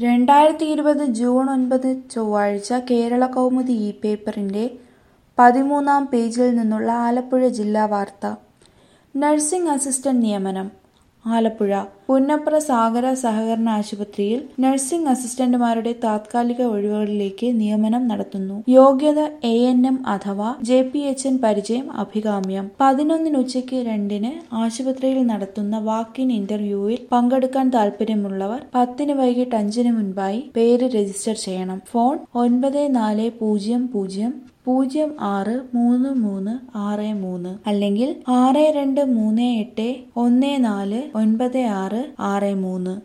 രണ്ടായിരത്തി ഇരുപത് ജൂൺ ഒൻപത് ചൊവ്വാഴ്ച കേരള കൗമുദി ഇ പേപ്പറിന്റെ പതിമൂന്നാം പേജിൽ നിന്നുള്ള ആലപ്പുഴ ജില്ലാ വാർത്ത നഴ്സിംഗ് അസിസ്റ്റന്റ് നിയമനം ആലപ്പുഴ പുന്നപ്ര സാഗര സഹകരണ ആശുപത്രിയിൽ നഴ്സിംഗ് അസിസ്റ്റന്റുമാരുടെ താത്കാലിക ഒഴിവുകളിലേക്ക് നിയമനം നടത്തുന്നു യോഗ്യത എ എൻ എം അഥവാ ജെ പി എച്ച് എൻ പരിചയം അഭികാമ്യം പതിനൊന്നിന് ഉച്ചയ്ക്ക് രണ്ടിന് ആശുപത്രിയിൽ നടത്തുന്ന വാക്കിൻ ഇന്റർവ്യൂവിൽ പങ്കെടുക്കാൻ താൽപ്പര്യമുള്ളവർ പത്തിന് വൈകിട്ട് അഞ്ചിന് മുൻപായി പേര് രജിസ്റ്റർ ചെയ്യണം ഫോൺ ഒൻപത് നാല് പൂജ്യം പൂജ്യം പൂജ്യം ആറ് മൂന്ന് മൂന്ന് ആറ് മൂന്ന് അല്ലെങ്കിൽ ആറ് രണ്ട് മൂന്ന് എട്ട് ഒന്ന് നാല് ഒൻപത് ആറ് ആറ് മൂന്ന്